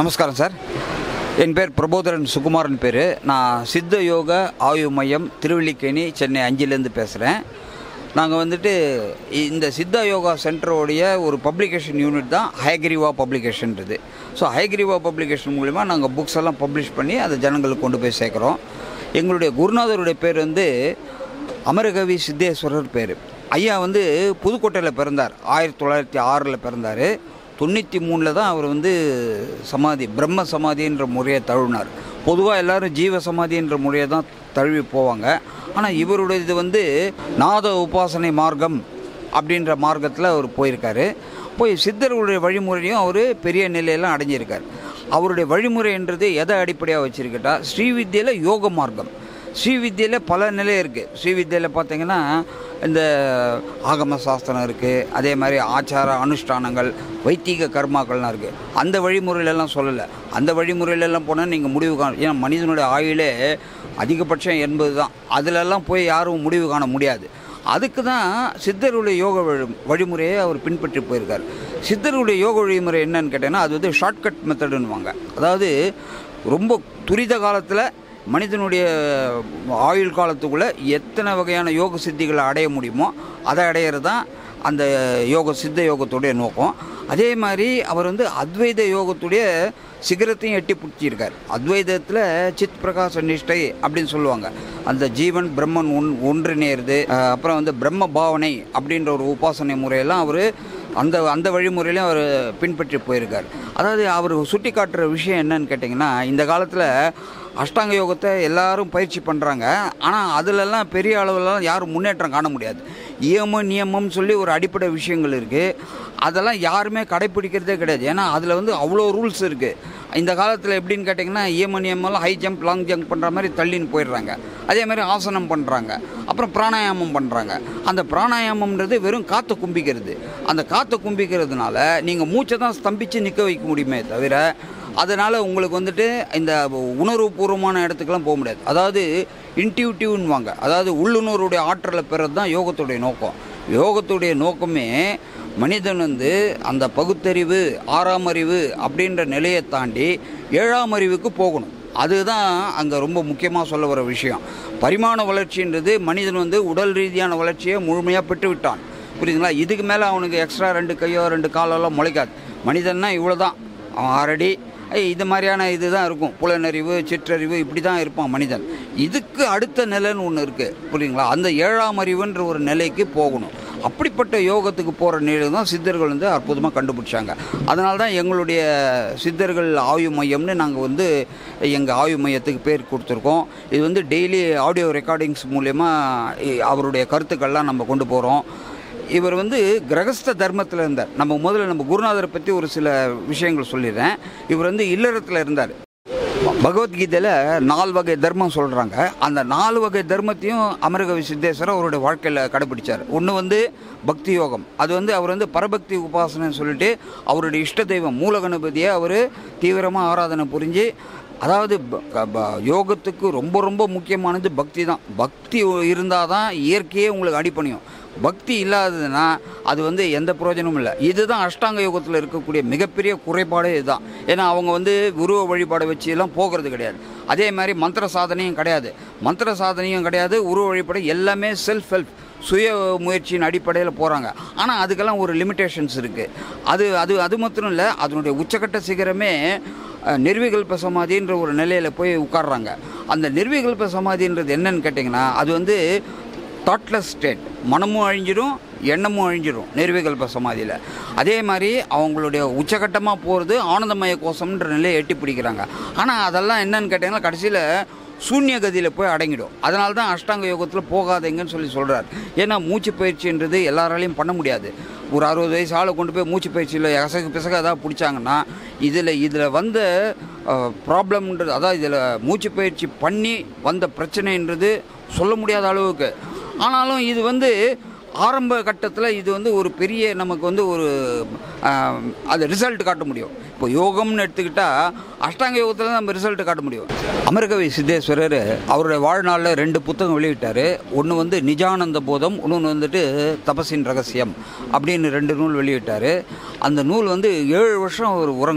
நமஸ்காரம் சார் என் பேர் பிரபோதரன் சுகுமாரன் பேர் நான் சித்த யோக ஆய்வு மையம் திருவல்லிக்கேணி சென்னை அஞ்சிலேருந்து பேசுகிறேன் நாங்கள் வந்துட்டு இந்த சித்தா யோகா சென்டரோடைய ஒரு பப்ளிகேஷன் யூனிட் தான் ஹயக்ரிவா பப்ளிகேஷன்றது ஸோ ஹயக்ரிவா பப்ளிகேஷன் மூலிமா நாங்கள் புக்ஸ் எல்லாம் பப்ளிஷ் பண்ணி அதை ஜனங்களுக்கு கொண்டு போய் சேர்க்குறோம் எங்களுடைய குருநாதருடைய பேர் வந்து அமரகவி சித்தேஸ்வரர் பேர் ஐயா வந்து புதுக்கோட்டையில் பிறந்தார் ஆயிரத்தி தொள்ளாயிரத்தி ஆறில் பிறந்தார் தொண்ணூற்றி மூணில் தான் அவர் வந்து சமாதி பிரம்ம சமாதின்ற முறையை தழுவினார் பொதுவாக எல்லாரும் ஜீவ சமாதின்ற முறையை தான் தழுவி போவாங்க ஆனால் இவருடைய இது வந்து நாத உபாசனை மார்க்கம் அப்படின்ற மார்க்கத்தில் அவர் போயிருக்காரு போய் சித்தர்களுடைய வழிமுறையும் அவர் பெரிய நிலையெல்லாம் அடைஞ்சிருக்கார் அவருடைய வழிமுறைன்றது எதை அடிப்படையாக வச்சிருக்கட்டா ஸ்ரீவித்யில் யோக மார்க்கம் ஸ்ரீவித்யில் பல நிலை இருக்குது ஸ்ரீவித்யில் பார்த்தீங்கன்னா இந்த ஆகம சாஸ்திரம் இருக்குது அதே மாதிரி ஆச்சார அனுஷ்டானங்கள் வைத்தீக கர்மாக்கள்லாம் இருக்குது அந்த வழிமுறையிலெல்லாம் சொல்லலை அந்த வழிமுறையிலெல்லாம் போனால் நீங்கள் முடிவு காண ஏன்னா மனிதனுடைய ஆயுளே அதிகபட்சம் எண்பது தான் அதிலெல்லாம் போய் யாரும் முடிவு காண முடியாது அதுக்கு தான் சித்தருடைய யோக வழி வழிமுறையை அவர் பின்பற்றி போயிருக்கார் சித்தருடைய யோக வழிமுறை என்னன்னு கேட்டீங்கன்னா அது வந்து ஷார்ட்கட் மெத்தடுன்னுவாங்க அதாவது ரொம்ப துரித காலத்தில் மனிதனுடைய ஆயுள் காலத்துக்குள்ளே எத்தனை வகையான யோக சித்திகளை அடைய முடியுமோ அதை அடையிறது தான் அந்த யோக சித்த யோகத்துடைய நோக்கம் அதே மாதிரி அவர் வந்து அத்வைத யோகத்துடைய சிகரத்தையும் எட்டி பிடிச்சிருக்கார் அத்வைதத்தில் சித் பிரகாச நிஷ்டை அப்படின்னு சொல்லுவாங்க அந்த ஜீவன் பிரம்மன் ஒன் ஒன்றிணையிறது அஹ் அப்புறம் வந்து பிரம்ம பாவனை அப்படின்ற ஒரு உபாசனை முறையெல்லாம் அவர் அந்த அந்த வழிமுறையிலையும் அவர் பின்பற்றி போயிருக்கார் அதாவது அவர் சுட்டி காட்டுற விஷயம் என்னன்னு கேட்டிங்கன்னா இந்த காலத்தில் அஷ்டாங்க யோகத்தை எல்லாரும் பயிற்சி பண்ணுறாங்க ஆனால் அதிலெல்லாம் பெரிய அளவுலலாம் யாரும் முன்னேற்றம் காண முடியாது இயமம் நியமம் சொல்லி ஒரு அடிப்படை விஷயங்கள் இருக்குது அதெல்லாம் யாருமே கடைப்பிடிக்கிறதே கிடையாது ஏன்னா அதில் வந்து அவ்வளோ ரூல்ஸ் இருக்குது இந்த காலத்தில் எப்படின்னு கேட்டிங்கன்னா இயம நியமெல்லாம் ஹை ஜம்ப் லாங் ஜம்ப் பண்ணுற மாதிரி தள்ளின்னு போயிடுறாங்க அதே மாதிரி ஆசனம் பண்ணுறாங்க அப்புறம் பிராணாயாமம் பண்ணுறாங்க அந்த பிராணாயாமம்ன்றது வெறும் காற்றை கும்பிக்கிறது அந்த காற்றை கும்பிக்கிறதுனால நீங்கள் மூச்சை தான் ஸ்தம்பித்து நிற்க வைக்க முடியுமே தவிர அதனால் உங்களுக்கு வந்துட்டு இந்த உணர்வுபூர்வமான இடத்துக்கெல்லாம் போக முடியாது அதாவது இன்டியூட்டிவ்னுவாங்க அதாவது உள்ளுணர்வுடைய ஆற்றலை பெறது தான் யோகத்துடைய நோக்கம் யோகத்துடைய நோக்கமே மனிதன் வந்து அந்த பகுத்தறிவு ஆறாம் அறிவு அப்படின்ற நிலையை தாண்டி ஏழாம் அறிவுக்கு போகணும் அதுதான் அங்கே ரொம்ப முக்கியமாக சொல்ல வர விஷயம் பரிமாண வளர்ச்சின்றது மனிதன் வந்து உடல் ரீதியான வளர்ச்சியை முழுமையாக பெற்று விட்டான் புரியுதுங்களா இதுக்கு மேலே அவனுக்கு எக்ஸ்ட்ரா ரெண்டு கையோ ரெண்டு காலெல்லாம் முளைக்காது மனிதன்னா இவ்வளோ தான் அவன் ஆறடி ஐய், இது மாதிரியான இதுதான் இருக்கும் புலனறிவு சிற்றறிவு இப்படி தான் இருப்பான் மனிதன் இதுக்கு அடுத்த நிலைன்னு ஒன்று இருக்குது புரியுங்களா அந்த ஏழாம் அறிவுன்ற ஒரு நிலைக்கு போகணும் அப்படிப்பட்ட யோகத்துக்கு போகிற நிலை தான் சித்தர்கள் வந்து அற்புதமாக கண்டுபிடிச்சாங்க அதனால தான் எங்களுடைய சித்தர்கள் ஆய்வு மையம்னு நாங்கள் வந்து எங்கள் ஆய்வு மையத்துக்கு பேர் கொடுத்துருக்கோம் இது வந்து டெய்லி ஆடியோ ரெக்கார்டிங்ஸ் மூலயமா அவருடைய கருத்துக்கள்லாம் நம்ம கொண்டு போகிறோம் இவர் வந்து கிரகஸ்த தர்மத்தில் இருந்தார் நம்ம முதல்ல நம்ம குருநாதரை பற்றி ஒரு சில விஷயங்கள் சொல்லிடுறேன் இவர் வந்து இல்லறத்தில் இருந்தார் பகவத்கீதையில் நாலு வகை தர்மம் சொல்கிறாங்க அந்த நாலு வகை தர்மத்தையும் அமரகவி சித்தேஸ்வரர் அவருடைய வாழ்க்கையில் கடைபிடிச்சார் ஒன்று வந்து பக்தி யோகம் அது வந்து அவர் வந்து பரபக்தி உபாசனைன்னு சொல்லிட்டு அவருடைய இஷ்ட தெய்வம் மூலகணபதியை அவர் தீவிரமாக ஆராதனை புரிஞ்சு அதாவது ப- க- ப- யோகத்துக்கு ரொம்ப ரொம்ப முக்கியமானது பக்தி தான் பக்தி இருந்தால் தான் இயற்கையே உங்களுக்கு அடிப்பணியும் பக்தி இல்லாததுன்னா அது வந்து எந்த பிரயோஜனமும் இல்லை இதுதான் அஷ்டாங்க யோகத்தில் இருக்கக்கூடிய மிகப்பெரிய குறைபாடே இதுதான் ஏன்னா அவங்க வந்து உருவ வழிபாடை வச்சு எல்லாம் போகிறது கிடையாது அதே மாதிரி மந்திர சாதனையும் கிடையாது மந்திர சாதனையும் கிடையாது உருவ வழிபாடு எல்லாமே செல்ஃப் ஹெல்ப் சுய முயற்சியின் அடிப்படையில் போகிறாங்க ஆனால் அதுக்கெல்லாம் ஒரு லிமிட்டேஷன்ஸ் இருக்குது அது அது அது மாத்திரம் இல்லை அதனுடைய உச்சக்கட்ட சிகரமே அஹ், நிர்விகல்ப சமாதின்ற ஒரு நிலையில் போய் உட்கார்றாங்க அந்த நிர்விகல்ப சமாதின்றது என்னன்னு கேட்டிங்கன்னா அது வந்து தாட்லெஸ் ஸ்டேட் மனமும் அழிஞ்சிடும் எண்ணமும் அழிஞ்சிடும் நிர்விகல்ப சமாதியில் அதே மாதிரி அவங்களுடைய உச்சகட்டமாக போகிறது ஆனந்தமய கோஷம்ன்ற நிலையை எட்டி பிடிக்கிறாங்க ஆனால் அதெல்லாம் என்னன்னு கேட்டிங்கன்னா கடைசியில் சூன்ய கதியில் போய் அடங்கிடும் அதனால தான் அஷ்டாங்க யோகத்தில் போகாதீங்கன்னு சொல்லி சொல்கிறார் ஏன்னா மூச்சு பயிற்சின்றது எல்லாராலையும் பண்ண முடியாது ஒரு அறுபது வயசு ஆளை கொண்டு போய் மூச்சு பயிற்சியில் எசகு பிசக ஏதாவது பிடிச்சாங்கன்னா இதில் இதில் வந்த ப்ராப்ளம்ன்றது அதாவது இதில் மூச்சு பயிற்சி பண்ணி வந்த பிரச்சனைன்றது சொல்ல முடியாத அளவுக்கு ஆனாலும் இது வந்து ஆரம்ப கட்டத்தில் இது வந்து ஒரு பெரிய நமக்கு வந்து ஒரு ஆஹ், அது ரிசல்ட் காட்ட முடியும் இப்போ யோகம்னு எடுத்துக்கிட்டால் அஷ்டாங்க யோகத்தில் தான் நம்ம ரிசல்ட் காட்ட முடியும் அமர்கவி சித்தேஸ்வரர் அவருடைய வாழ்நாளில் ரெண்டு புத்தகம் வெளியிட்டார் ஒன்று வந்து நிஜானந்த போதம் இன்னொன்று வந்துட்டு தபசின் ரகசியம் அப்படின்னு ரெண்டு நூல் வெளியிட்டார் அந்த நூல் வந்து ஏழு வருஷம் அவர் உறங்கலை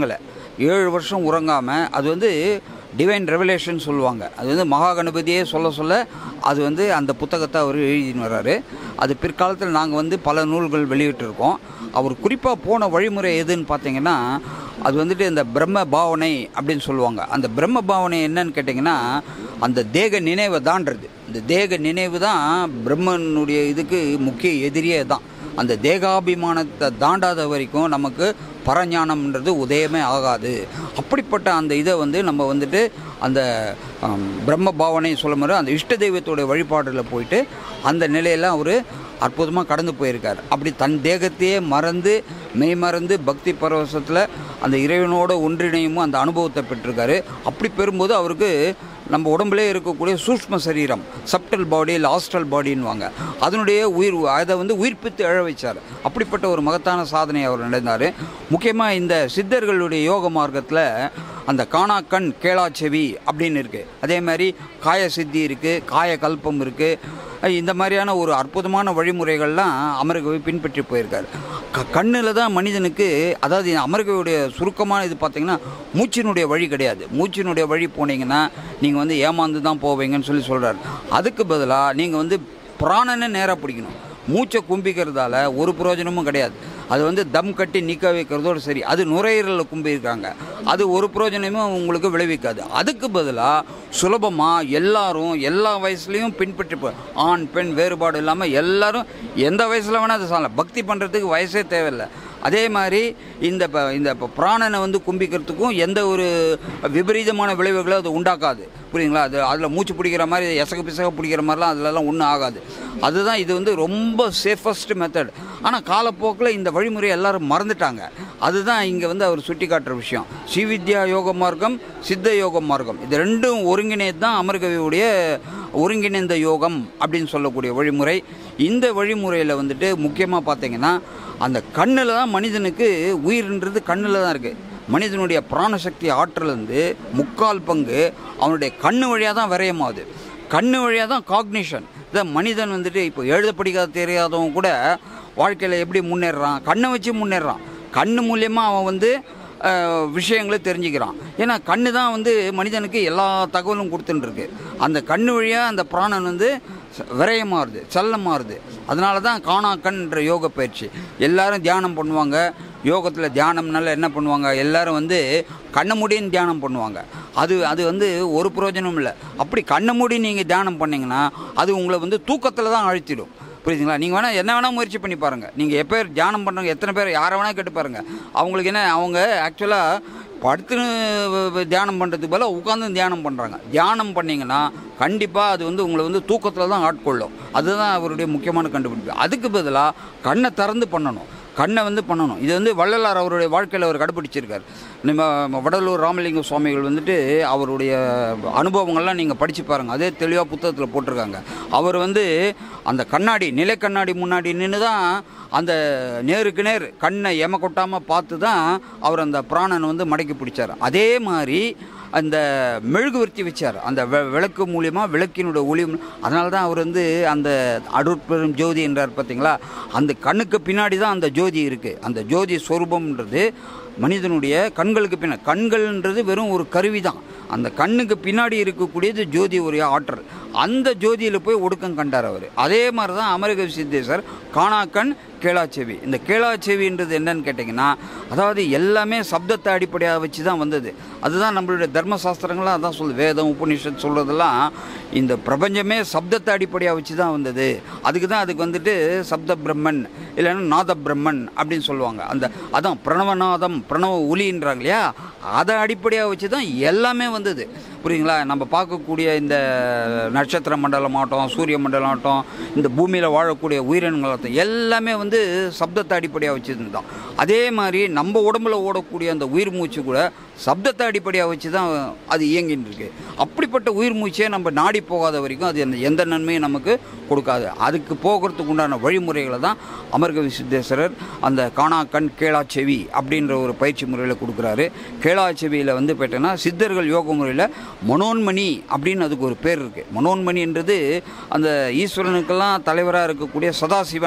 ஏழு வருஷம் உறங்காமல் அது வந்து டிவைன் ரெவலேஷன் சொல்லுவாங்க அது வந்து மகா கணபதியே சொல்ல சொல்ல அது வந்து அந்த புத்தகத்தை அவர் எழுதின்னு வர்றாரு அது பிற்காலத்தில் நாங்கள் வந்து பல நூல்கள் வெளியிட்டிருக்கோம் அவர் குறிப்பாக போன வழிமுறை எதுன்னு பார்த்தீங்கன்னா அது வந்துட்டு இந்த பிரம்ம பாவனை அப்படின்னு சொல்லுவாங்க அந்த பிரம்ம பாவனை என்னன்னு கேட்டிங்கன்னா அந்த தேக நினைவை தாண்டது இந்த தேக நினைவு தான் பிரம்மனுடைய இதுக்கு முக்கிய எதிரியே தான் அந்த தேகாபிமானத்தை தாண்டாத வரைக்கும் நமக்கு பரஞானம்ன்றது உதயமே ஆகாது அப்படிப்பட்ட அந்த இதை வந்து நம்ம வந்துட்டு அந்த ஆம், பிரம்ம பாவனை சொல்ல மாதிரி அந்த இஷ்ட தெய்வத்தோட வழிபாடில் போயிட்டு அந்த நிலையெல்லாம் அவர் அற்புதமாக கடந்து போயிருக்கார் அப்படி தன் தேகத்தையே மறந்து மெய் மறந்து பக்தி பரவசத்தில் அந்த இறைவனோட ஒன்றிணையும் அந்த அனுபவத்தை பெற்றிருக்காரு அப்படி பெறும்போது அவருக்கு நம்ம உடம்புலே இருக்கக்கூடிய சூஷ்ம சரீரம் சப்டல் பாடி லாஸ்டல் பாடின்னுவாங்க அதனுடைய உயிர் அதை வந்து உயிர்ப்பித்து எழ வச்சார் அப்படிப்பட்ட ஒரு மகத்தான சாதனை அவர் நடந்தார் முக்கியமாக இந்த சித்தர்களுடைய யோக மார்க்கத்தில் அந்த காணா கண் கேளா செவி அப்படின்னு இருக்குது அதே மாதிரி காய சித்தி இருக்குது காய கல்பம் இருக்குது இந்த மாதிரியான ஒரு அற்புதமான வழிமுறைகள்லாம் அமர்கவி பின்பற்றி போயிருக்காரு க கண்ணில் தான் மனிதனுக்கு அதாவது இந்த அமர்கவியுடைய சுருக்கமான இது பார்த்தீங்கன்னா மூச்சினுடைய வழி கிடையாது மூச்சினுடைய வழி போனீங்கன்னா நீங்கள் வந்து ஏமாந்து தான் போவீங்கன்னு சொல்லி சொல்கிறாரு அதுக்கு பதிலாக நீங்கள் வந்து பிராணனை நேராக பிடிக்கணும் மூச்சை கும்பிக்கிறதால ஒரு பிரயோஜனமும் கிடையாது அது வந்து தம் கட்டி நிற்க வைக்கிறதோடு சரி அது நுரையீரலில் கும்பியிருக்காங்க அது ஒரு பிரயோஜனமும் உங்களுக்கு விளைவிக்காது அதுக்கு பதிலாக சுலபமாக எல்லாரும் எல்லா வயசுலேயும் பின்பற்றி போ- ஆண் பெண் வேறுபாடு இல்லாமல் எல்லாரும் எந்த வயசில் வேணால் அது சாலலாம் பக்தி பண்ணுறதுக்கு வயசே தேவையில்லை அதே மாதிரி இந்த ப- இந்த ப- பிராணனை வந்து கும்பிக்கிறதுக்கும் எந்த ஒரு விபரீதமான விளைவுகளும் அது உண்டாக்காது புரியுங்களா அது அதில் மூச்சு பிடிக்கிற மாதிரி எசக பிசக பிடிக்கிற மாதிரிலாம் அதிலலாம் ஒன்றும் ஆகாது அதுதான் இது வந்து ரொம்ப சேஃபஸ்ட் மெத்தட் ஆனால் காலப்போக்கில் இந்த வழிமுறையை எல்லாரும் மறந்துட்டாங்க அதுதான் இங்கே வந்து அவர் சுட்டி காட்டுற விஷயம் ஸ்ரீவித்யா யோக மார்க்கம் சித்த யோக மார்க்கம் இது ரெண்டும் ஒருங்கிணைத்து தான் அமர்கவியுடைய ஒருங்கிணைந்த யோகம் அப்படின்னு சொல்லக்கூடிய வழிமுறை இந்த வழிமுறையில் வந்துட்டு முக்கியமாக பார்த்தீங்கன்னா அந்த கண்ணில் தான் மனிதனுக்கு உயிர்ன்றது கண்ணில் தான் இருக்குது மனிதனுடைய பிராணசக்தி ஆற்றல் வந்து முக்கால் பங்கு அவனுடைய கண்ணு வழியாக தான் விரயமாகுது கண்ணு வழியாக தான் காக்னிஷன் இதை மனிதன் வந்துட்டு இப்போ எழுத படிக்காத தெரியாதவன் கூட வாழ்க்கையில் எப்படி முன்னேறுறான் கண்ணை வச்சு முன்னேறுறான் கண்ணு மூலியமாக அவன் வந்து அஹ், விஷயங்களை தெரிஞ்சுக்கிறான் ஏன்னா கண்ணு தான் வந்து மனிதனுக்கு எல்லா தகவலும் கொடுத்துட்டுருக்கு அந்த கண்ணு வழியாக அந்த பிராணன் வந்து ச- விரயமாறுது செல்லமாறுது அதனால தான் காணா கண்ன்ற யோக பயிற்சி எல்லாரும் தியானம் பண்ணுவாங்க யோகத்தில் தியானம்னால என்ன பண்ணுவாங்க எல்லாரும் வந்து கண்ணை மூடின்னு தியானம் பண்ணுவாங்க அது அது வந்து ஒரு பிரயோஜனமும் இல்லை அப்படி கண்ணை மூடி நீங்கள் தியானம் பண்ணீங்கன்னா அது உங்களை வந்து தூக்கத்தில் தான் அழுத்திடும் புரியுதுங்களா நீங்கள் வேணால் என்ன வேணால் முயற்சி பண்ணி பாருங்கள் நீங்கள் எப்போ தியானம் பண்ணுறவங்க எத்தனை பேர் யாரை வேணால் கேட்டு பாருங்கள் அவங்களுக்கு என்ன அவங்க ஆக்சுவலாக படுத்துன்னு வ- வ- தியானம் பண்ணுறதுக்கு பதிலாக உட்காந்து தியானம் பண்ணுறாங்க தியானம் பண்ணிங்கன்னா கண்டிப்பாக அது வந்து உங்களை வந்து தூக்கத்தில் தான் ஆட்கொள்ளும் அதுதான் அவருடைய முக்கியமான கண்டுபிடிப்பு அதுக்கு பதிலாக கண்ணை திறந்து பண்ணணும் கண்ணை வந்து பண்ணணும் இது வந்து வள்ளலார் அவருடைய வாழ்க்கையில் அவர் கடைப்பிடிச்சிருக்கார் நம்ம வடலூர் ராமலிங்க சுவாமிகள் வந்துட்டு அவருடைய அனுபவங்கள்லாம் நீங்கள் படித்து பாருங்கள் அதே தெளிவாக புத்தகத்தில் போட்டிருக்காங்க அவர் வந்து அந்த கண்ணாடி நிலை கண்ணாடி முன்னாடி நின்று தான் அந்த நேருக்கு நேர் கண்ணை எம கொட்டாமல் பார்த்து தான் அவர் அந்த பிராணனை வந்து மடக்கி பிடிச்சார் அதே மாதிரி அந்த மெழுகுவர்த்தி வச்சார் அந்த வெ- விளக்கு மூலியமாக விளக்கினுடைய ஒளி அதனால தான் அவர் வந்து அந்த அருட்பெரும் ஜோதி என்றார் பார்த்தீங்களா அந்த கண்ணுக்கு பின்னாடி தான் அந்த ஜோதி இருக்குது அந்த ஜோதி ஸ்வரூபம்ன்றது மனிதனுடைய கண்களுக்கு பின்னாடி கண்கள்ன்றது வெறும் ஒரு கருவி தான் அந்த கண்ணுக்கு பின்னாடி இருக்கக்கூடியது ஜோதி ஒரு ஆற்றல் அந்த ஜோதியில் போய் ஒடுக்கம் கண்டார் அவர் அதே மாதிரி தான் அமரகவி சித்தேசர் காணாக்கண் கேளாச்செவி இந்த கேளாச்செவின்றது என்னன்னு கேட்டிங்கன்னா அதாவது எல்லாமே சப்தத்தை அடிப்படையாக வச்சு தான் வந்தது அதுதான் நம்மளுடைய தர்மசாஸ்திரங்கள்லாம் அதான் சொல்லுது வேதம் உபனிஷத் சொல்கிறதெல்லாம் இந்த பிரபஞ்சமே சப்தத்தை அடிப்படையாக வச்சு தான் வந்தது அதுக்கு தான் அதுக்கு வந்துட்டு சப்த பிரம்மன் இல்லைன்னா நாத பிரம்மன் அப்படின்னு சொல்லுவாங்க அந்த அதான் பிரணவநாதம் பிரணவ ஒலின்றாங்க இல்லையா அதை அடிப்படையாக வச்சு தான் எல்லாமே வந்தது புரியுங்களா நம்ம பார்க்கக்கூடிய இந்த நட்சத்திர மண்டலம் ஆகட்டும் சூரிய மண்டலம் ஆகட்டும் இந்த பூமியில் வாழக்கூடிய உயிரினங்களாகட்டும் எல்லாமே வந்து சப்தத்தை அடிப்படையாக வச்சுருந்து தான் அதே மாதிரி நம்ம உடம்புல ஓடக்கூடிய அந்த உயிர் மூச்சு கூட சப்தத்தை அடிப்படையாக வச்சு தான் அது இயங்கின்னு இருக்கு அப்படிப்பட்ட உயிர் மூச்சே நம்ம நாடி போகாத வரைக்கும் அது அந்த எந்த நன்மையும் நமக்கு கொடுக்காது அதுக்கு போகிறதுக்கு உண்டான வழிமுறைகளை தான் அமர்கவி சித்தேஸ்வரர் அந்த காணா கண் கேளா செவி அப்படின்ற ஒரு பயிற்சி முறையில் கொடுக்குறாரு கேளா செவியில் வந்து போயிட்டோன்னா சித்தர்கள் யோக முறையில் மனோன்மணி அப்படின்னு அதுக்கு ஒரு பேர் இருக்குது மனோன்மணின்றது அந்த ஈஸ்வரனுக்கெல்லாம் தலைவராக இருக்கக்கூடிய சதாசிவன்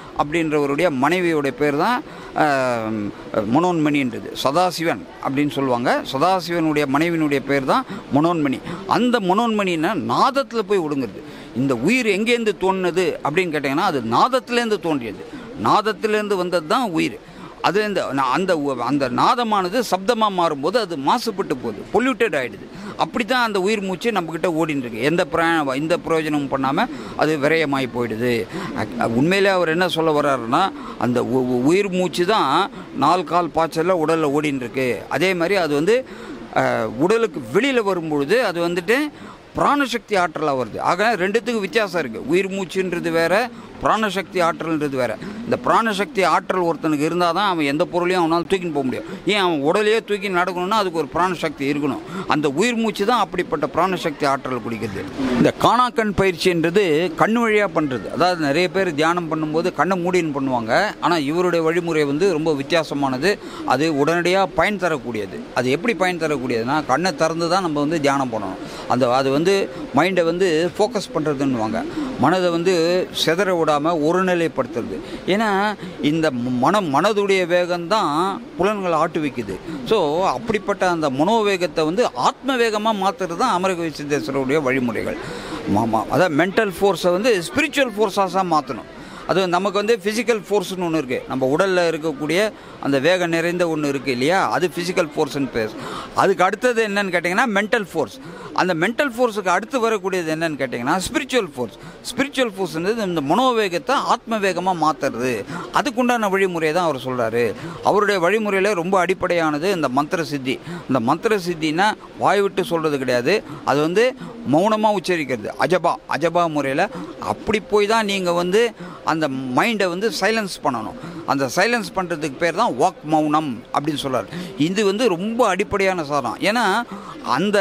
அப்படின்றவருடைய மனைவியோடைய பேர் தான் ஆஹ், மனோன்மணின்றது சதாசிவன் அப்படின்னு சொல்லுவாங்க சதாசிவனுடைய மனைவியினுடைய பேர் தான் மனோன்மணி அந்த மனோன்மணின்னா நாதத்தில் போய் ஒடுங்குறது இந்த உயிர் எங்கேருந்து தோணுது அப்படின்னு கேட்டிங்கன்னா அது நாதத்திலேருந்து தோன்றியது நாதத்திலேருந்து வந்தது தான் உயிர் அது இந்த நா- அந்த உ- அந்த நாதமானது சப்தமாக மாறும்போது அது மாசுபட்டு போகுது பொல்யூட்டட் ஆகிடுது அப்படி தான் அந்த உயிர் மூச்சு நம்மக்கிட்ட ஓடின்னு இருக்கு எந்த பிர எந்த பிரயோஜனமும் பண்ணாமல் அது விரயமாகி போயிடுது அக்- உண்மையிலே அவர் என்ன சொல்ல வர்றாருன்னா அந்த உ- உ- உயிர் மூச்சு தான் நாலு கால் பாய்ச்சலில் உடலில் ஓடின்னு இருக்கு அதே மாதிரி அது வந்து அஹ், உடலுக்கு வெளியில் வரும்பொழுது அது வந்துட்டு பிராணசக்தி ஆற்றலாக வருது ஆக ரெண்டுத்துக்கும் வித்தியாசம் இருக்குது உயிர் மூச்சுன்றது வேற பிராணசக்தி ஆற்றல்ன்றது வேற இந்த பிராணசக்தி ஆற்றல் ஒருத்தனுக்கு இருந்தால் தான் அவன் எந்த பொருளையும் அவனால் தூக்கின்னு போக முடியும் ஏன் அவன் உடலையே தூக்கி நடக்கணும்னா அதுக்கு ஒரு பிராணசக்தி இருக்கணும் அந்த உயிர் மூச்சு தான் அப்படிப்பட்ட பிராணசக்தி ஆற்றல் குடிக்கிறது இந்த காணாக்கண் பயிற்சின்றது கண் வழியாக பண்ணுறது அதாவது நிறைய பேர் தியானம் பண்ணும்போது கண்ணை மூடின்னு பண்ணுவாங்க ஆனால் இவருடைய வழிமுறை வந்து ரொம்ப வித்தியாசமானது அது உடனடியாக பயன் தரக்கூடியது அது எப்படி பயன் தரக்கூடியதுன்னா கண்ணை திறந்து தான் நம்ம வந்து தியானம் பண்ணணும் அந்த அது வந்து மைண்டை வந்து ஃபோக்கஸ் பண்ணுறதுன்னுவாங்க மனதை வந்து செதற விடாமல் ஒருநிலைப்படுத்துறது ஏன்னா இந்த மனம் மனதுடைய வேகம்தான் புலன்களை ஆட்டுவிக்குது ஸோ அப்படிப்பட்ட அந்த மனோவேகத்தை வந்து ஆத்ம வேகமாக மாற்றுறது தான் அமரக சித்தேஸ்வரருடைய வழிமுறைகள் மாமா அதாவது மென்டல் ஃபோர்ஸை வந்து ஸ்பிரிச்சுவல் ஃபோர்ஸாக மாற்றணும் அது நமக்கு வந்து ஃபிசிக்கல் ஃபோர்ஸ்னு ஒன்று இருக்குது நம்ம உடலில் இருக்கக்கூடிய அந்த வேகம் நிறைந்த ஒன்று இருக்குது இல்லையா அது ஃபிசிக்கல் ஃபோர்ஸ்னு பேர் அதுக்கு அடுத்தது என்னன்னு கேட்டிங்கன்னா மென்டல் ஃபோர்ஸ் அந்த மென்டல் ஃபோர்ஸுக்கு அடுத்து வரக்கூடியது என்னன்னு கேட்டிங்கன்னா ஸ்பிரிச்சுவல் ஃபோர்ஸ் ஸ்பிரிச்சுவல் ஃபோர்ஸ்ன்றது இந்த மனோவேகத்தை ஆத்ம வேகமாக மாற்றுறது அதுக்குண்டான வழிமுறையை தான் அவர் சொல்கிறாரு அவருடைய வழிமுறையில் ரொம்ப அடிப்படையானது இந்த மந்திர சித்தி இந்த மந்திர சித்தினா வாய் விட்டு சொல்கிறது கிடையாது அது வந்து மௌனமாக உச்சரிக்கிறது அஜபா அஜபா முறையில் அப்படி போய் தான் நீங்கள் வந்து அந்த மைண்டை வந்து சைலன்ஸ் பண்ணணும் அந்த சைலன்ஸ் பண்ணுறதுக்கு பேர் தான் வாக் மௌனம் அப்படின்னு சொல்றாரு இது வந்து ரொம்ப அடிப்படையான சாதனம் ஏன்னா அந்த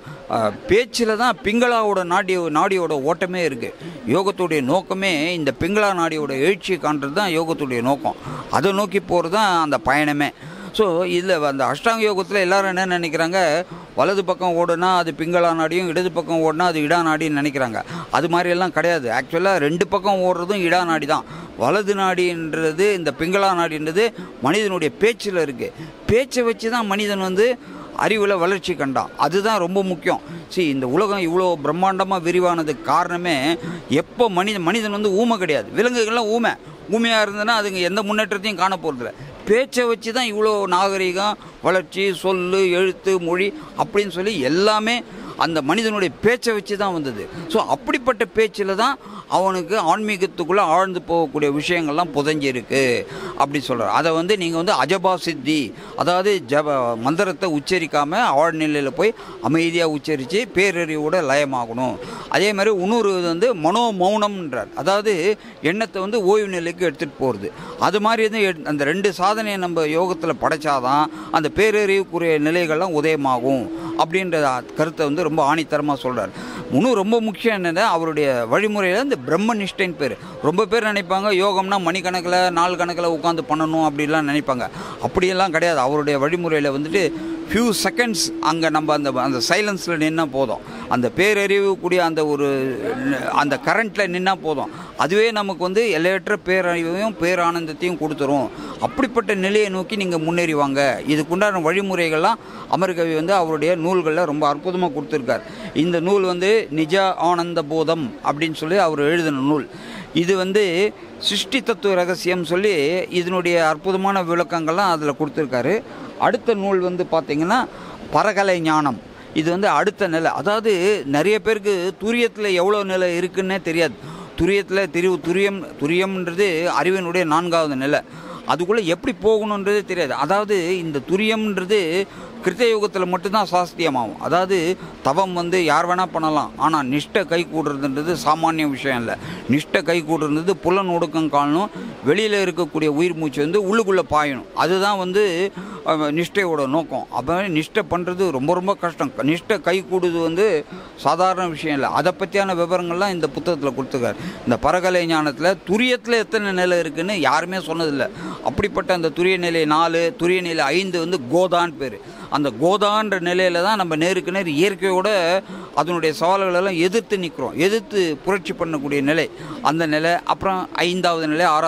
பேச்சில் தான் பிங்களாவோட நாடி நாடியோட ஓட்டமே இருக்குது யோகத்துடைய நோக்கமே இந்த பிங்களா நாடியோட எழுச்சியை காண்றது தான் யோகத்துடைய நோக்கம் அதை நோக்கி போகிறது தான் அந்த பயணமே ஸோ இதில் அந்த அஷ்டாங்க யோகத்தில் எல்லாரும் என்ன நினைக்கிறாங்க வலது பக்கம் ஓடுனா அது பிங்களா நாடியும் இடது பக்கம் ஓடுனா அது இடா நாடின்னு நினைக்கிறாங்க அது மாதிரி எல்லாம் கிடையாது ஆக்சுவலாக ரெண்டு பக்கம் ஓடுறதும் இடா நாடி தான் வலது நாடின்றது இந்த பிங்களா நாடின்றது மனிதனுடைய பேச்சில் இருக்குது பேச்சை வச்சு தான் மனிதன் வந்து அறிவில் வளர்ச்சி கண்டான் அதுதான் ரொம்ப முக்கியம் see இந்த உலகம் இவ்வளோ பிரம்மாண்டமாக விரிவானதுக்கு காரணமே எப்போ மனிதன் மனிதன் வந்து ஊமை கிடையாது விலங்குகள்லாம் ஊமை ஊமையாக இருந்ததுன்னா அதுங்க எந்த முன்னேற்றத்தையும் காண போகிறதில்ல பேச்சை வச்சு தான் இவ்வளோ நாகரிகம் வளர்ச்சி சொல்லு எழுத்து மொழி அப்படின்னு சொல்லி எல்லாமே அந்த மனிதனுடைய பேச்சை வச்சு தான் வந்தது ஸோ அப்படிப்பட்ட பேச்சில் தான் அவனுக்கு ஆன்மீகத்துக்குள்ளே ஆழ்ந்து போகக்கூடிய விஷயங்கள்லாம் புதஞ்சி இருக்கு அப்படி சொல்கிறார் அதை வந்து நீங்கள் வந்து அஜபா சித்தி அதாவது ஜப மந்திரத்தை உச்சரிக்காமல் ஆழ்நிலையில் போய் அமைதியாக உச்சரித்து பேரறிவோட லயமாகணும் அதே மாதிரி இன்னொரு இது வந்து மனோ மௌனம்ன்றார் அதாவது எண்ணத்தை வந்து ஓய்வு நிலைக்கு எடுத்துகிட்டு போகிறது அது மாதிரி வந்து எட்- அந்த ரெண்டு சாதனையை நம்ம யோகத்தில் படைச்சாதான் அந்த பேரறிவுக்குரிய நிலைகள்லாம் உதயமாகும் அப்படின்ற கருத்தை வந்து ரொம்ப ஆணித்தரமாக சொல்கிறார் இன்னும் ரொம்ப முக்கியம் என்னன்னா அவருடைய வழிமுறையில் இந்த பிரம்மனிஷ்டைன்னு பேர் ரொம்ப பேர் நினைப்பாங்க யோகம்னா மணிக்கணக்கில் நாள் கணக்கில் உட்காந்து பண்ணணும் அப்படிலாம் நினைப்பாங்க அப்படியெல்லாம் கிடையாது அவருடைய வழிமுறையில் வந்துட்டு ஃபியூ செகண்ட்ஸ் அங்கே நம்ம அந்த அந்த சைலன்ஸில் நின்னா போதும் அந்த பேரறிவு கூடிய அந்த ஒரு அந்த கரண்ட்டில் நின்னா போதும் அதுவே நமக்கு வந்து எல்லையற்ற பேரறிவையும் பேரானந்தத்தையும் கொடுத்துரும் அப்படிப்பட்ட நிலையை நோக்கி நீங்கள் முன்னேறி வாங்க இதுக்குண்டான வழிமுறைகள்லாம் அமர்கவி வந்து அவருடைய நூல்களில் ரொம்ப அற்புதமாக கொடுத்துருக்கார் இந்த நூல் வந்து நிஜ ஆனந்த போதம் அப்படின்னு சொல்லி அவர் எழுதின நூல் இது வந்து சிருஷ்டி தத்துவ ரகசியம் சொல்லி இதனுடைய அற்புதமான விளக்கங்கள்லாம் அதில் கொடுத்துருக்காரு அடுத்த நூல் வந்து பார்த்திங்கன்னா பரகலை ஞானம் இது வந்து அடுத்த நிலை அதாவது நிறைய பேருக்கு துரியத்தில் எவ்வளோ நிலை இருக்குன்னே தெரியாது துரியத்தில் திரு துரியம் துரியம்ன்றது அறிவினுடைய நான்காவது நிலை அதுக்குள்ளே எப்படி போகணுன்றது தெரியாது அதாவது இந்த துரியம்ன்றது கிருத்த யுகத்தில் மட்டும்தான் சாஸ்தியமாகும் அதாவது தவம் வந்து யார் வேணால் பண்ணலாம் ஆனால் நிஷ்டை கை கூடுறதுன்றது சாமானிய விஷயம் இல்லை நிஷ்டை கை கூடுறது புலன் ஒடுக்கம் காணணும் வெளியில் இருக்கக்கூடிய உயிர் மூச்சு வந்து உள்ளுக்குள்ளே பாயணும் அதுதான் வந்து அஹ், நிஷ்டையோட நோக்கம் அப்போ நிஷ்டை பண்ணுறது ரொம்ப ரொம்ப கஷ்டம் நிஷ்டை கை கூடுது வந்து சாதாரண விஷயம் இல்லை அதை பற்றியான விவரங்கள்லாம் இந்த புத்தகத்தில் கொடுத்துருக்காரு இந்த பரகலை ஞானத்தில் துரியத்தில் எத்தனை நிலை இருக்குன்னு யாருமே சொன்னதில்லை அப்படிப்பட்ட அந்த துரிய நிலை நாலு துரிய நிலை ஐந்து வந்து கோதான் பேர் அந்த கோதான்ற நிலையில தான் நம்ம நேருக்கு நேர் இயற்கையோட அதனுடைய சவால்கள் எல்லாம் எதிர்த்து நிற்கிறோம் எதிர்த்து புரட்சி பண்ணக்கூடிய நிலை அந்த நிலை அப்புறம் ஐந்தாவது நிலை ஆறாவது நிலை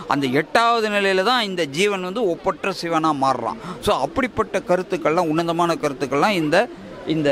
அந்த எட்டாவது நிலையில தான் இந்த ஜீவன் வந்து ஒப்பற்ற சிவனாக மாறுறான் ஸோ அப்படிப்பட்ட கருத்துக்கள்லாம் உன்னதமான கருத்துக்கள்லாம் இந்த இந்த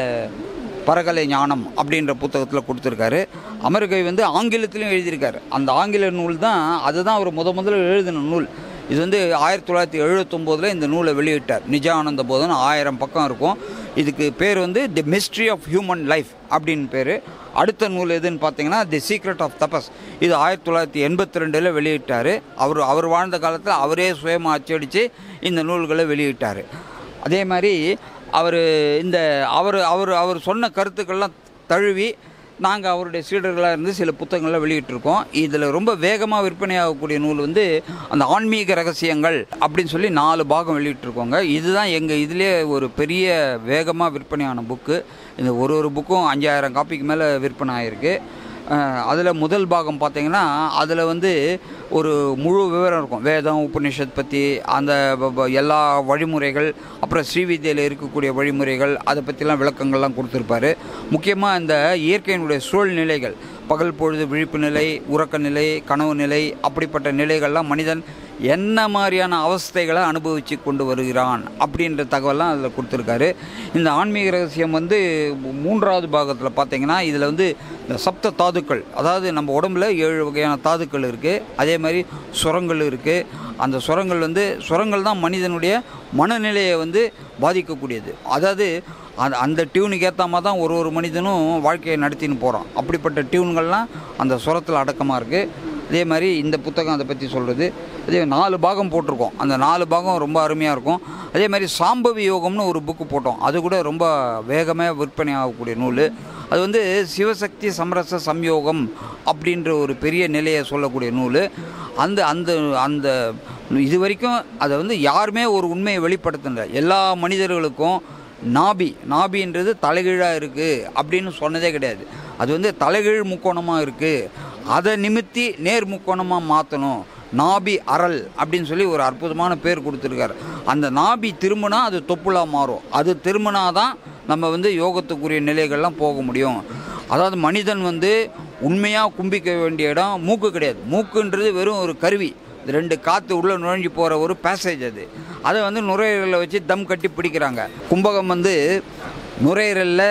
பரகலை ஞானம் அப்படின்ற புத்தகத்தில் கொடுத்துருக்காரு அமெரிக்கை வந்து ஆங்கிலத்திலையும் எழுதியிருக்காரு அந்த ஆங்கில நூல் தான் அதுதான் அவர் முத முதல்ல எழுதின நூல் இது வந்து ஆயிரத்தி தொள்ளாயிரத்தி எழுபத்தொம்போதில் இந்த நூலை வெளியிட்டார் நிஜானந்த போதன் ஆயிரம் பக்கம் இருக்கும் இதுக்கு பேர் வந்து the mystery of human life அப்படின்னு பேர் அடுத்த நூல் எதுன்னு பார்த்தீங்கன்னா தி சீக்ரெட் ஆஃப் தபஸ் இது ஆயிரத்தி தொள்ளாயிரத்தி எண்பத்தி ரெண்டில் வெளியிட்டார் அவர் அவர் வாழ்ந்த காலத்தில் அவரே சுயமாக அச்சடித்து இந்த நூல்களை வெளியிட்டார் அதே மாதிரி அவர் இந்த அவர் அவர் அவர் சொன்ன கருத்துக்கள்லாம் தழுவி நாங்கள் அவருடைய சீடர்களாக இருந்து சில புத்தகங்களை வெளியிட்டிருக்கோம் இதில் ரொம்ப வேகமாக விற்பனையாகக்கூடிய நூல் வந்து அந்த ஆன்மீக ரகசியங்கள் அப்படின்னு சொல்லி நாலு பாகம் வெளியிட்டிருக்கோங்க இதுதான் எங்கள் இதிலே ஒரு பெரிய வேகமாக விற்பனையான புக்கு இந்த ஒரு ஒரு புக்கும் அஞ்சாயிரம் காப்பிக்கு மேலே விற்பனை ஆகிருக்கு அதில் முதல் பாகம் பார்த்தீங்கன்னா அதில் வந்து ஒரு முழு விவரம் இருக்கும் வேதம் உபநிஷத் பற்றி அந்த ப- ப- எல்லா வழிமுறைகள் அப்புறம் ஸ்ரீவித்யில் இருக்கக்கூடிய வழிமுறைகள் அதை பற்றிலாம் விளக்கங்கள்லாம் கொடுத்துருப்பாரு முக்கியமாக இந்த இயற்கையினுடைய சூழ்நிலைகள் பகல் பொழுது விழிப்பு நிலை உறக்க நிலை கனவு நிலை அப்படிப்பட்ட நிலைகள்லாம் மனிதன் என்ன மாதிரியான அவஸ்தைகளை அனுபவித்து கொண்டு வருகிறான் அப்படின்ற தகவலாம் அதில் கொடுத்துருக்காரு இந்த ஆன்மீக ரகசியம் வந்து மூ- மூன்றாவது பாகத்தில் பார்த்தீங்கன்னா இதில் வந்து இந்த சப்த தாதுக்கள் அதாவது நம்ம உடம்புல ஏழு வகையான தாதுக்கள் இருக்குது அதே மாதிரி சுரங்கள் இருக்குது அந்த சுரங்கள் வந்து சுரங்கள் தான் மனிதனுடைய மனநிலையை வந்து பாதிக்கக்கூடியது அதாவது அந்த அந்த டியூனுக்கு ஏற்ற மாதிரி தான் ஒரு ஒரு மனிதனும் வாழ்க்கையை நடத்தின்னு போகிறான் அப்படிப்பட்ட டியூன்கள்லாம் அந்த சுரத்தில் அடக்கமாக இருக்குது அதே மாதிரி இந்த புத்தகம் அதை பற்றி சொல்கிறது அதே நாலு பாகம் போட்டிருக்கோம் அந்த நாலு பாகம் ரொம்ப அருமையாக இருக்கும் அதே மாதிரி சாம்பவி யோகம்னு ஒரு புக்கு போட்டோம் அது கூட ரொம்ப வேகமாக விற்பனை ஆகக்கூடிய நூல் அது வந்து சிவசக்தி சமரச சம்யோகம் அப்படின்ற ஒரு பெரிய நிலையை சொல்லக்கூடிய நூல் அந்த அந்த அந்த இது வரைக்கும் அதை வந்து யாருமே ஒரு உண்மையை வெளிப்படுத்தல எல்லா மனிதர்களுக்கும் நாபி நாபின்றது தலைகீழாக இருக்குது அப்படின்னு சொன்னதே கிடையாது அது வந்து தலைகீழ் முக்கோணமாக இருக்குது அதை நிமித்தி நேர் முக்கோணமாக மாற்றணும் நாபி அரல் அப்படின்னு சொல்லி ஒரு அற்புதமான பேர் கொடுத்துருக்காரு அந்த நாபி திரும்பினா அது தொப்புலா மாறும் அது திரும்பினா தான் நம்ம வந்து யோகத்துக்குரிய நிலைகள்லாம் போக முடியும் அதாவது மனிதன் வந்து உண்மையாக கும்பிக்க வேண்டிய இடம் மூக்கு கிடையாது மூக்குன்றது வெறும் ஒரு கருவி இது ரெண்டு காற்று உள்ளே நுழைஞ்சு போகிற ஒரு பேசேஜ் அது அதை வந்து நுரையீரலில் வச்சு தம் கட்டி பிடிக்கிறாங்க கும்பகம் வந்து நுரையீரலில்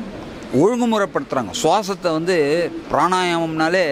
ஒழுங்குமுறைப்படுத்துகிறாங்க சுவாசத்தை வந்து பிராணாயாமம்னாலே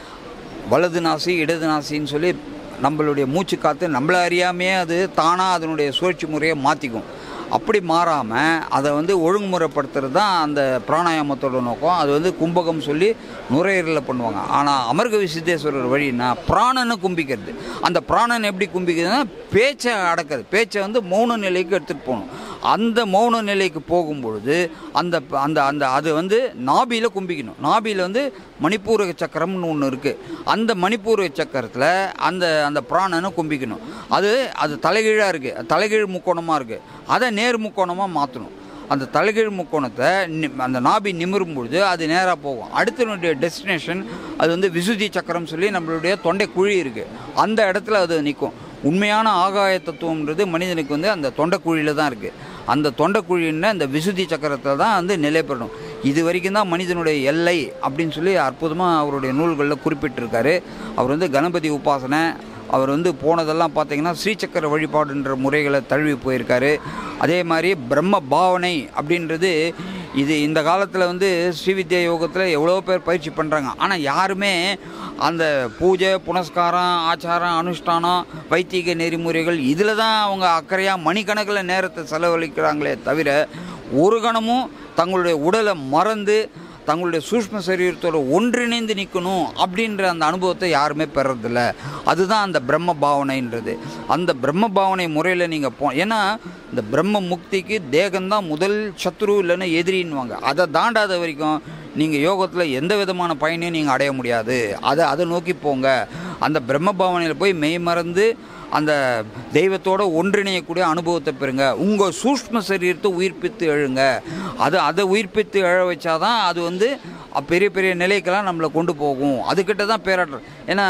வலது நாசி இடது நாசின்னு சொல்லி நம்மளுடைய மூச்சு காற்று நம்மளை அறியாமையே அது தானாக அதனுடைய சுழற்சி முறையை மாற்றிக்கும் அப்படி மாறாமல் அதை வந்து ஒழுங்குமுறைப்படுத்துறது தான் அந்த பிராணாயாமத்தோட நோக்கம் அது வந்து கும்பகம் சொல்லி நுரையீரலில் பண்ணுவாங்க ஆனால் அமர்கவி சித்தேஸ்வரர் வழின்னா பிராணனை கும்பிக்கிறது அந்த பிராணன் எப்படி கும்பிக்கிறதுனா பேச்சை அடக்கிறது பேச்சை வந்து மௌன நிலைக்கு எடுத்துகிட்டு போகணும் அந்த மௌன நிலைக்கு போகும்பொழுது அந்த அந்த அந்த அது வந்து நாபியில் கும்பிக்கணும் நாபியில் வந்து மணிப்பூரக சக்கரம்னு ஒன்று இருக்குது அந்த மணிப்பூரக சக்கரத்தில் அந்த அந்த பிராணனை கும்பிக்கணும் அது அது தலைகீழாக இருக்குது தலைகீழ் முக்கோணமாக இருக்குது அதை நேர் முக்கோணமாக மாற்றணும் அந்த தலைகீழ் முக்கோணத்தை நி- அந்த நாபி நிமிரும் பொழுது அது நேராக போகும் அடுத்தனுடைய டெஸ்டினேஷன் அது வந்து விசுதி சக்கரம் சொல்லி நம்மளுடைய தொண்டை குழி இருக்குது அந்த இடத்துல அது நிற்கும் உண்மையான ஆகாய தத்துவம்ன்றது மனிதனுக்கு வந்து அந்த தொண்டைக்குழியில் தான் இருக்குது அந்த தொண்டைக்குழின்னு அந்த விசுதி சக்கரத்தில் தான் வந்து நிலை பெறணும் இது வரைக்கும் தான் மனிதனுடைய எல்லை அப்படின்னு சொல்லி அற்புதமாக அவருடைய நூல்களில் குறிப்பிட்டிருக்காரு அவர் வந்து கணபதி உபாசனை அவர் வந்து போனதெல்லாம் பார்த்தீங்கன்னா ஸ்ரீசக்கர வழிபாடுன்ற முறைகளை தழுவி போயிருக்காரு அதே மாதிரி பிரம்ம பாவனை அப்படின்றது இது இந்த காலத்தில் வந்து ஸ்ரீவித்யா யோகத்தில் எவ்வளோ பேர் பயிற்சி பண்ணுறாங்க ஆனால் யாருமே அந்த பூஜை புனஸ்காரம் ஆச்சாரம் அனுஷ்டானம் வைத்திக நெறிமுறைகள் இதில் தான் அவங்க அக்கறையாக மணிக்கணக்கில் நேரத்தை செலவழிக்கிறாங்களே தவிர ஒரு கணமும் தங்களுடைய உடலை மறந்து தங்களுடைய சூஷ்ம சரீரத்தோட ஒன்றிணைந்து நிற்கணும் அப்படின்ற அந்த அனுபவத்தை யாருமே பெறதில்ல அதுதான் அந்த பிரம்ம பாவனைன்றது அந்த பிரம்ம பாவனை முறையில் நீங்கள் போ ஏன்னா இந்த பிரம்ம முக்திக்கு தேகம்தான் முதல் சத்ரு இல்லைன்னா எதிரின்னுவாங்க அதை தாண்டாத வரைக்கும் நீங்கள் யோகத்தில் எந்த விதமான பயனையும் நீங்கள் அடைய முடியாது அதை அதை நோக்கி போங்க அந்த பிரம்ம பாவனையில் போய் மெய் மறந்து அந்த தெய்வத்தோட ஒன்றிணையக்கூடிய அனுபவத்தை பெறுங்க உங்கள் சூஷ்ம சரீரத்தை உயிர்ப்பித்து எழுங்க அது அதை உயிர்ப்பித்து எழ வச்சாதான் அது வந்து அ- பெரிய பெரிய நிலைக்கெல்லாம் நம்மளை கொண்டு போகும் அதுக்கிட்ட தான் பேராற்றல் ஏன்னா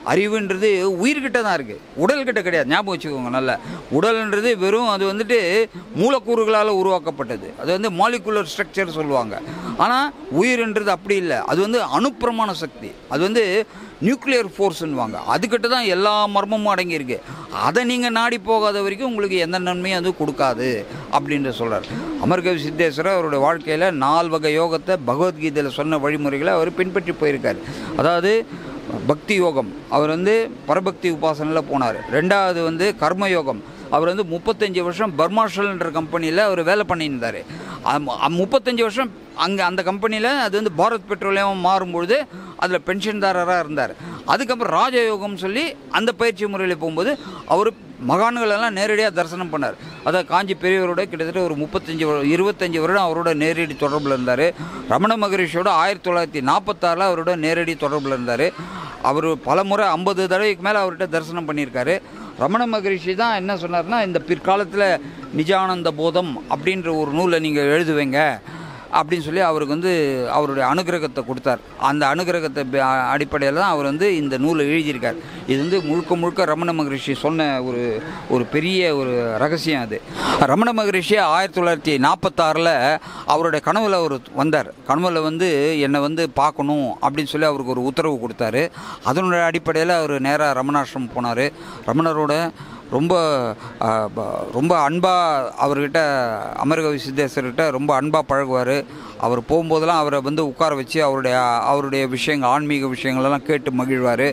அறிவுன்றது உயிர்கிட்ட தான் இருக்குது உடல்கிட்ட கிடையாது ஞாபகம் வச்சுக்கோங்க நல்லா உடல்ன்றது வெறும் அது வந்துட்டு மூலக்கூறுகளால் உருவாக்கப்பட்டது அது வந்து மாலிகுலர் ஸ்ட்ரக்சர் சொல்லுவாங்க ஆனால் உயிர்ன்றது அப்படி இல்லை அது வந்து அணுப்பிரமாண சக்தி அது வந்து நியூக்ளியர் ஃபோர்ஸ்ன்னுவாங்க அதுக்கிட்ட தான் எல்லா மர்மமும் அடங்கியிருக்கு அதை நீங்கள் நாடி போகாத வரைக்கும் உங்களுக்கு எந்த நன்மையும் அது கொடுக்காது அப்படின்ற சொல்கிறார் அமர்கவி சித்தேஸ்வரர் அவருடைய வாழ்க்கையில் நால் வகை யோகத்தை பகவத்கீதையில் சொன்ன வழிமுறைகளை அவர் பின்பற்றி போயிருக்கார் அதாவது பக்தி யோகம் அவர் வந்து பரபக்தி உபாசனையில் போனார் ரெண்டாவது வந்து கர்ம யோகம் அவர் வந்து முப்பத்தஞ்சு வருஷம் பர்மாஷல்ன்ற கம்பெனியில் அவர் வேலை பண்ணியிருந்தார் முப்பத்தஞ்சு வருஷம் அங்கே அந்த கம்பெனியில் அது வந்து பாரத் பெட்ரோலியம் மாறும்பொழுது அதில் பென்ஷன்தாரராக இருந்தார் அதுக்கப்புறம் ராஜயோகம் சொல்லி அந்த பயிற்சி முறையில் போகும்போது அவர் மகான்களெல்லாம் நேரடியாக தரிசனம் பண்ணார் அதாவது காஞ்சி பெரியவரோட கிட்டத்தட்ட ஒரு முப்பத்தஞ்சு வரு- இருபத்தஞ்சு வருடம் அவரோட நேரடி தொடர்பில் இருந்தார் ரமண மகரிஷியோட ஆயிரத்தி தொள்ளாயிரத்தி நாற்பத்தாறில் அவரோட நேரடி தொடர்பில் இருந்தார் அவர் பல முறை ஐம்பது தடவைக்கு மேலே அவர்கிட்ட தரிசனம் பண்ணியிருக்காரு ரமண மகரிஷி தான் என்ன சொன்னார்னா இந்த பிற்காலத்தில் நிஜானந்த போதம் அப்படின்ற ஒரு நூலை நீங்கள் எழுதுவீங்க அப்படின்னு சொல்லி அவருக்கு வந்து அவருடைய அனுகிரகத்தை கொடுத்தார் அந்த அனுகிரகத்தை அடிப்படையில் தான் அவர் வந்து இந்த நூலை எழுதியிருக்கார் இது வந்து முழுக்க முழுக்க ரமண மகரிஷி சொன்ன ஒரு ஒரு பெரிய ஒரு ரகசியம் அது ரமண மகரிஷி ஆயிரத்தி தொள்ளாயிரத்தி நாற்பத்தாறில் அவருடைய கனவுல அவர் வந்தார் கனவுல வந்து என்னை வந்து பார்க்கணும் அப்படின்னு சொல்லி அவருக்கு ஒரு உத்தரவு கொடுத்தாரு அதனுடைய அடிப்படையில் அவர் நேராக ரமணாசிரமம் போனார் ரமணரோட ரொம்ப ஆ, ப- ரொம்ப அன்பாக அவர்கிட்ட அமர்கவி சித்தேஸ்வர்கிட்ட ரொம்ப அன்பாக பழகுவார் அவர் போகும்போதெல்லாம் அவரை வந்து உட்கார வச்சு அவருடைய அவருடைய விஷயங்கள் ஆன்மீக விஷயங்களெல்லாம் கேட்டு மகிழ்வார்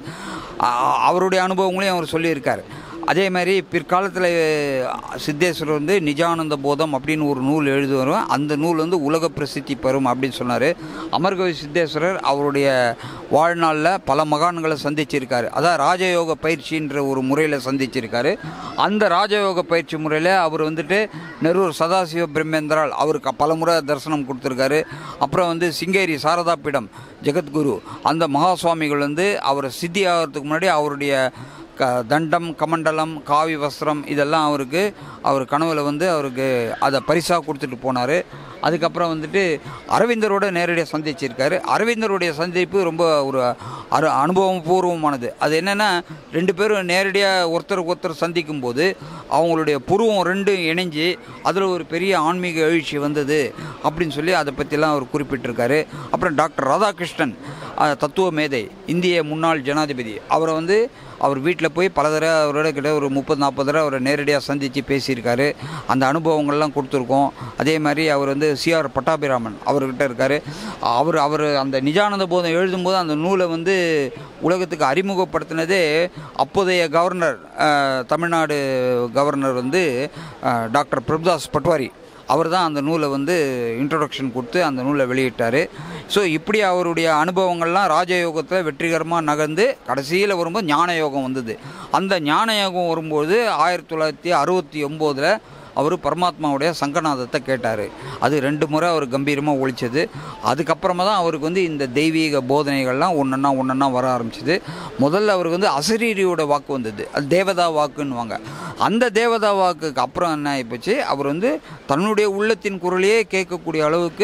அவருடைய அனுபவங்களையும் அவர் சொல்லியிருக்கார் அதே மாதிரி பிற்காலத்தில் சித்தேஸ்வரர் வந்து நிஜானந்த போதம் அப்படின்னு ஒரு நூல் எழுதி வரும் அந்த நூல் வந்து உலக பிரசித்தி பெறும் அப்படின்னு சொன்னார் அமர்கவி சித்தேஸ்வரர் அவருடைய வாழ்நாளில் பல மகான்களை சந்திச்சிருக்காரு அதான் ராஜயோக பயிற்சின்ற ஒரு முறையில் சந்திச்சிருக்காரு அந்த ராஜயோக பயிற்சி முறையில் அவர் வந்துட்டு நெரூர் சதாசிவ பிரம்மேந்திரால் அவருக்கு பல முறை தரிசனம் கொடுத்துருக்காரு அப்புறம் வந்து சிங்கேரி சாரதா பீடம் ஜெகத்குரு அந்த மகா சுவாமிகள் வந்து அவர் சித்தி ஆகிறதுக்கு முன்னாடி அவருடைய க தண்டம் கமண்டலம் காவி வஸ்திரம் இதெல்லாம் அவருக்கு அவர் கனவுல வந்து அவருக்கு அதை பரிசாக கொடுத்துட்டு போனார் அதுக்கப்புறம் வந்துட்டு அரவிந்தரோட நேரடியாக சந்திச்சிருக்காரு அரவிந்தருடைய சந்திப்பு ரொம்ப ஒரு அரு அனுபவம் பூர்வமானது அது என்னென்னா ரெண்டு பேரும் நேரடியாக ஒருத்தருக்கு ஒருத்தர் சந்திக்கும் போது அவங்களுடைய புருவம் ரெண்டும் இணைஞ்சு அதில் ஒரு பெரிய ஆன்மீக எழுச்சி வந்தது அப்படின்னு சொல்லி அதை பற்றிலாம் அவர் குறிப்பிட்டிருக்காரு அப்புறம் டாக்டர் ராதாகிருஷ்ணன் அஹ், தத்துவ மேதை இந்திய முன்னாள் ஜனாதிபதி அவரை வந்து அவர் வீட்டில் போய் பல தடவை அவரோட கிட்ட ஒரு முப்பது நாற்பது தடவை அவரை நேரடியாக சந்தித்து பேசியிருக்காரு அந்த அனுபவங்கள்லாம் கொடுத்துருக்கோம் அதே மாதிரி அவர் வந்து சிஆர் பட்டாபிராமன் அவர்கிட்ட இருக்கார் அவர் அவர் அந்த நிஜானந்த போதம் எழுதும்போது அந்த நூலை வந்து உலகத்துக்கு அறிமுகப்படுத்தினதே அப்போதைய கவர்னர் அஹ், தமிழ்நாடு கவர்னர் வந்து அஹ், டாக்டர் பிரபுதாஸ் பட்வாரி அவர் தான் அந்த நூலை வந்து இன்ட்ரொடக்ஷன் கொடுத்து அந்த நூலை வெளியிட்டார் ஸோ இப்படி அவருடைய அனுபவங்கள்லாம் ராஜயோகத்தில் வெற்றிகரமாக நகர்ந்து கடைசியில் வரும்போது ஞான யோகம் வந்தது அந்த ஞான யோகம் வரும்போது ஆயிரத்தி தொள்ளாயிரத்தி அறுபத்தி ஒம்போதில் அவர் பரமாத்மாவுடைய சங்கநாதத்தை கேட்டார் அது ரெண்டு முறை அவர் கம்பீரமாக ஒழிச்சது அதுக்கப்புறமா தான் அவருக்கு வந்து இந்த தெய்வீக போதனைகள்லாம் ஒன்றா ஒன்றா வர ஆரம்பிச்சது முதல்ல அவருக்கு வந்து அசரீரியோட வாக்கு வந்தது அது தேவதா வாக்குன்னுவாங்க அந்த தேவதா வாக்குக்கு அப்புறம் என்ன ஆகிப்போச்சு அவர் வந்து தன்னுடைய உள்ளத்தின் குரலையே கேட்கக்கூடிய அளவுக்கு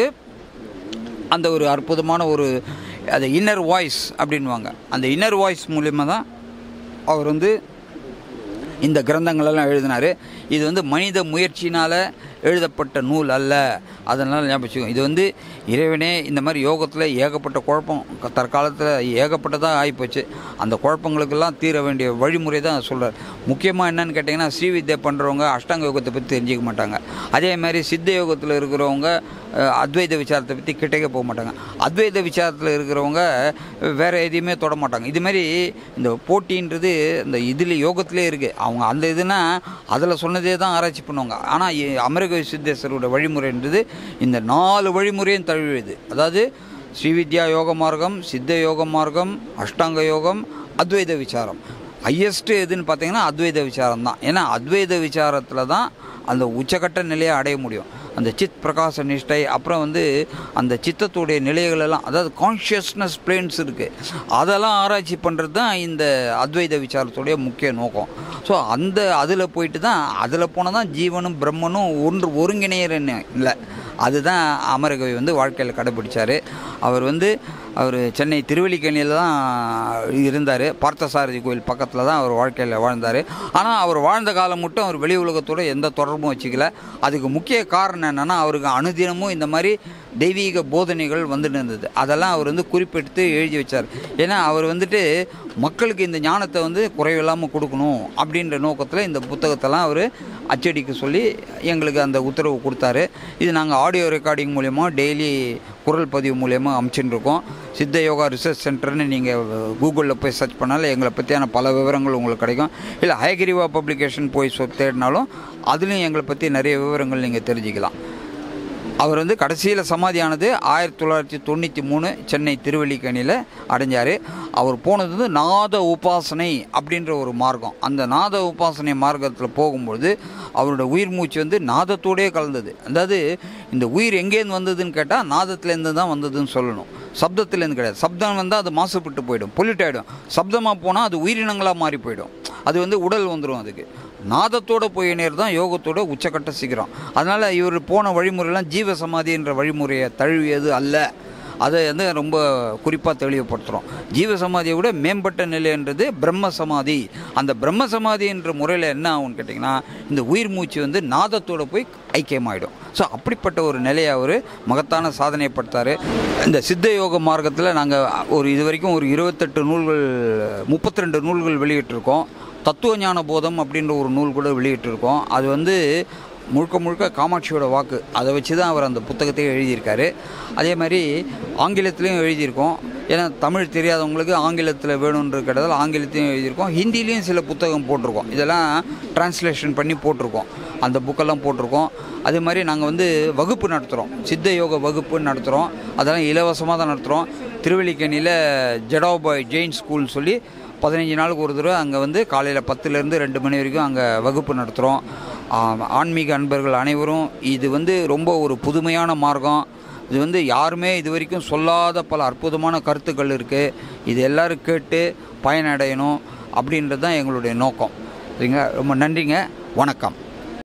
அந்த ஒரு அற்புதமான ஒரு அது இன்னர் வாய்ஸ் அப்படின்வாங்க அந்த இன்னர் வாய்ஸ் மூலியமாக தான் அவர் வந்து இந்த கிரந்தங்களெல்லாம் எழுதினார் இது வந்து மனித முயற்சினால் எழுதப்பட்ட நூல் அல்ல அதனால் ஞாபகம் வச்சுக்கோங்க. இது வந்து இறைவனே இந்த மாதிரி யோகத்தில் ஏகப்பட்ட குழப்பம் க- தற்காலத்தில் ஏகப்பட்டதாக ஆகிப்போச்சு அந்த குழப்பங்களுக்கெல்லாம் தீர வேண்டிய வழிமுறை தான் சொல்கிறார் முக்கியமாக என்னன்னு கேட்டிங்கன்னா ஸ்ரீவித்யா பண்ணுறவங்க அஷ்டாங்க யோகத்தை பற்றி தெரிஞ்சுக்க மாட்டாங்க அதே மாதிரி சித்த யோகத்தில் இருக்கிறவங்க அஹ், அத்வைத விசாரத்தை பற்றி கிட்டக்க போக மாட்டாங்க அத்வைத விசாரத்தில் இருக்கிறவங்க வேறு எதையுமே தொட மாட்டாங்க இது மாதிரி இந்த போட்டின்றது இந்த இதில் யோகத்திலே இருக்குது அவங்க அந்த இதுனா அதில் சொன்னதே தான் ஆராய்ச்சி பண்ணுவாங்க ஆனால் அமெரிக்க சித்தேஸ்வரோட வழிமுறைன்றது இந்த நாலு வழிமுறையும் தழுவியது அதாவது ஸ்ரீவித்யா யோக மார்க்கம் சித்த யோக மார்க்கம் அஷ்டாங்க யோகம் அத்வைத விசாரம் ஹையஸ்ட் எதுன்னு பார்த்தீங்கன்னா அத்வைத விசாரம் தான் ஏன்னா அத்வைத விசாரத்தில் தான் அந்த உச்சக்கட்ட நிலையை அடைய முடியும் அந்த சித் பிரகாச நிஷ்டை அப்புறம் வந்து அந்த சித்தத்துடைய நிலைகள் எல்லாம் அதாவது கான்ஷியஸ்னஸ் பிளேன்ஸ் இருக்குது அதெல்லாம் ஆராய்ச்சி பண்ணுறது தான் இந்த அத்வைத விசாரத்துடைய முக்கிய நோக்கம் ஸோ அந்த அதில் போயிட்டு தான் அதில் போனால் தான் ஜீவனும் பிரம்மனும் ஒன்று ஒருங்கிணையறன்னு இல்லை அதுதான் அமரகவி வந்து வாழ்க்கையில் கடைபிடிச்சார் அவர் வந்து அவர் சென்னை திருவல்லிக்கேணியில் தான் இருந்தார் பார்த்தசாரதி கோயில் பக்கத்தில் தான் அவர் வாழ்க்கையில் வாழ்ந்தார் ஆனால் அவர் வாழ்ந்த காலம் மட்டும் அவர் வெளி உலகத்தோட எந்த தொடர்பும் வச்சுக்கல அதுக்கு முக்கிய காரணம் என்னென்னா அவருக்கு அனுதினமும் இந்த மாதிரி தெய்வீக போதனைகள் வந்துட்டு இருந்தது அதெல்லாம் அவர் வந்து குறிப்பிட்டு எழுதி வச்சார் ஏன்னா அவர் வந்துட்டு மக்களுக்கு இந்த ஞானத்தை வந்து குறைவில்லாமல் கொடுக்கணும் அப்படின்ற நோக்கத்தில் இந்த புத்தகத்தெல்லாம் அவர் அச்சடிக்க சொல்லி எங்களுக்கு அந்த உத்தரவு கொடுத்தாரு இது நாங்கள் ஆடியோ ரெக்கார்டிங் மூலயமா டெய்லி குரல் பதிவு மூலயமா அமுச்சுட்டு இருக்கோம் சித்த யோகா ரிசர்ச் சென்டர்னு நீங்கள் கூகுளில் போய் சர்ச் பண்ணாலும் எங்களை பற்றியான பல விவரங்கள் உங்களுக்கு கிடைக்கும் இல்லை ஹயகிரிவா பப்ளிகேஷன் போய் சொ தேடினாலும் அதுலேயும் எங்களை பற்றி நிறைய விவரங்கள் நீங்கள் தெரிஞ்சுக்கலாம் அவர் வந்து கடைசியில் சமாதியானது ஆயிரத்தி தொள்ளாயிரத்தி தொண்ணூற்றி மூணு சென்னை திருவல்லிக்கேணியில் அடைஞ்சார் அவர் போனது வந்து நாத உபாசனை அப்படின்ற ஒரு மார்க்கம் அந்த நாத உபாசனை மார்க்கத்தில் போகும்பொழுது அவரோட உயிர் மூச்சு வந்து நாதத்தோடே கலந்தது அதாவது இந்த உயிர் எங்கேருந்து வந்ததுன்னு கேட்டால் நாதத்துலேருந்து தான் வந்ததுன்னு சொல்லணும் சப்தத்துலேருந்து கிடையாது சப்தம் வந்தால் அது மாசுபட்டு போயிடும் பொல்யூட் ஆகிடும் சப்தமாக போனால் அது உயிரினங்களாக மாறி போயிடும் அது வந்து உடல் வந்துடும் அதுக்கு நாதத்தோட போய் நேர் தான் யோகத்தோட உச்சக்கட்ட சீக்கிரம் அதனால் இவர் போன வழிமுறையெல்லாம் ஜீவ சமாதின்ற வழிமுறையை தழுவியது அல்ல அதை வந்து ரொம்ப குறிப்பாக தெளிவுபடுத்துகிறோம் ஜீவ சமாதியை விட மேம்பட்ட நிலைன்றது பிரம்ம சமாதி அந்த பிரம்ம சமாதின்ற முறையில் என்ன ஆகும்னு கேட்டிங்கன்னா இந்த உயிர் மூச்சு வந்து நாதத்தோட போய் ஐக்கியமாயிடும் ஸோ அப்படிப்பட்ட ஒரு நிலையை அவர் மகத்தான சாதனை படுத்தார் இந்த சித்த யோக மார்க்கத்தில் நாங்கள் ஒரு இது வரைக்கும் ஒரு இருபத்தெட்டு நூல்கள் முப்பத்தி ரெண்டு நூல்கள் வெளியிட்டிருக்கோம் தத்துவ ஞான போதம் அப்படின்ற ஒரு நூல் கூட வெளியிட்டிருக்கோம் அது வந்து முழுக்க முழுக்க காமாட்சியோட வாக்கு அதை வச்சு தான் அவர் அந்த புத்தகத்தையும் எழுதியிருக்காரு அதே மாதிரி ஆங்கிலத்திலையும் எழுதியிருக்கோம் ஏன்னா தமிழ் தெரியாதவங்களுக்கு ஆங்கிலத்தில் வேணுன்ற கிடதால் ஆங்கிலத்தையும் எழுதியிருக்கோம் ஹிந்திலையும் சில புத்தகம் போட்டிருக்கோம் இதெல்லாம் டிரான்ஸ்லேஷன் பண்ணி போட்டிருக்கோம் அந்த புக்கெல்லாம் போட்டிருக்கோம் அதே மாதிரி நாங்கள் வந்து வகுப்பு நடத்துகிறோம் சித்த யோக வகுப்பு நடத்துகிறோம் அதெல்லாம் இலவசமாக தான் நடத்துகிறோம் திருவல்லிக்கேணியில் ஜடாபாய் ஜெயின் ஸ்கூல்னு சொல்லி பதினஞ்சு நாளுக்கு ஒரு தடவை அங்கே வந்து காலையில் பத்துலேருந்து ரெண்டு மணி வரைக்கும் அங்கே வகுப்பு நடத்துகிறோம் ஆன்மீக அன்பர்கள் அனைவரும் இது வந்து ரொம்ப ஒரு புதுமையான மார்க்கம் இது வந்து யாருமே இது வரைக்கும் சொல்லாத பல அற்புதமான கருத்துக்கள் இருக்குது இது எல்லோரும் கேட்டு பயனடையணும் அப்படின்றது தான் எங்களுடைய நோக்கம் சரிங்களா ரொம்ப நன்றிங்க வணக்கம்